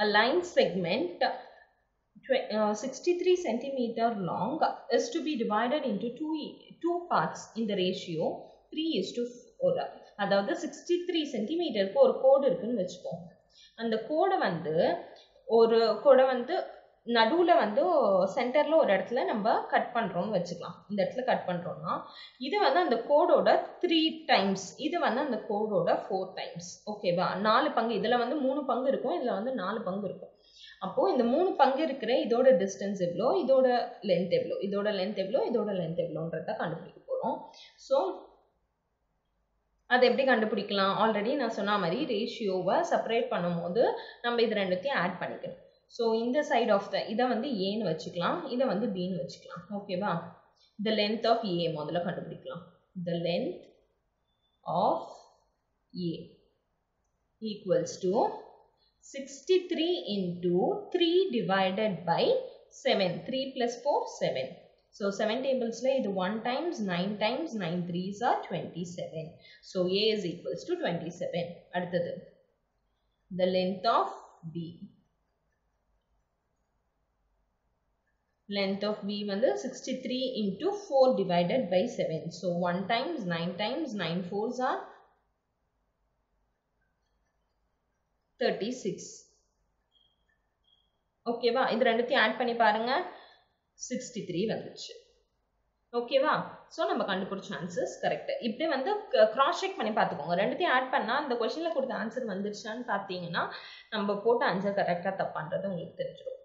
a line segment tw- uh, 63 centimeter long is to be divided into two, e- two parts in the ratio 3 is to 4 அதாவது 63 சென்டிமீட்டருக்கு ஒரு கோடு இருக்குன்னு வச்சுப்போம் அந்த கோடை வந்து ஒரு கோடை வந்து நடுவில் வந்து சென்டரில் ஒரு இடத்துல நம்ம கட் பண்ணுறோம்னு வச்சுக்கலாம் இந்த இடத்துல கட் பண்ணுறோம்னா இது வந்து அந்த கோடோட த்ரீ டைம்ஸ் இது வந்து அந்த கோடோட ஃபோர் டைம்ஸ் ஓகேவா நாலு பங்கு இதில் வந்து மூணு பங்கு இருக்கும் இதில் வந்து நாலு பங்கு இருக்கும் அப்போது இந்த மூணு பங்கு இருக்கிற இதோட டிஸ்டன்ஸ் எவ்வளோ இதோட லென்த் எவ்வளோ இதோட லென்த் எவ்வளோ இதோட லென்த் எவ்வளோன்றத கண்டுபிடிக்க போகிறோம் ஸோ அது எப்படி கண்டுபிடிக்கலாம் ஆல்ரெடி நான் சொன்ன மாதிரி ரேஷியோவை செப்பரேட் பண்ணும்போது நம்ம இது ரெண்டுத்தையும் ஆட் பண்ணிக்கணும் ஸோ இந்த சைட் ஆஃப் த இதை வந்து ஏன்னு வச்சுக்கலாம் இதை வந்து பின்னு வச்சுக்கலாம் ஓகேவா த லென்த் ஆஃப் ஏ முதல்ல கண்டுபிடிக்கலாம் the length of A equals to sixty three into three divided by seven three plus four seven so seven டேபிள்ஸில் இது one times nine times nine threes are twenty seven so A is equals to twenty seven அடுத்தது the length of B length of V வந்து 63 into 4 divided by 7. So 1 times 9 times 9 fours are 36. ஓகேவா இது ரெண்டுத்தையும் add பண்ணி பாருங்க 63 வந்துச்சு ஓகேவா so நம்ம கண்டுபிடிச்ச ஆன்சர்ஸ் கரெக்ட் இப்படி வந்து கிராஸ் செக் பண்ணி பார்த்துக்கோங்க ரெண்டுத்தையும் ஆட் பண்ணால் அந்த கொஷனில் கொடுத்த ஆன்சர் வந்துருச்சான்னு பார்த்தீங்கன்னா நம்ம போட்ட ஆன்சர் கரெக்டாக தப்பான்றது உங்களுக்கு தெரிஞ்சிடும்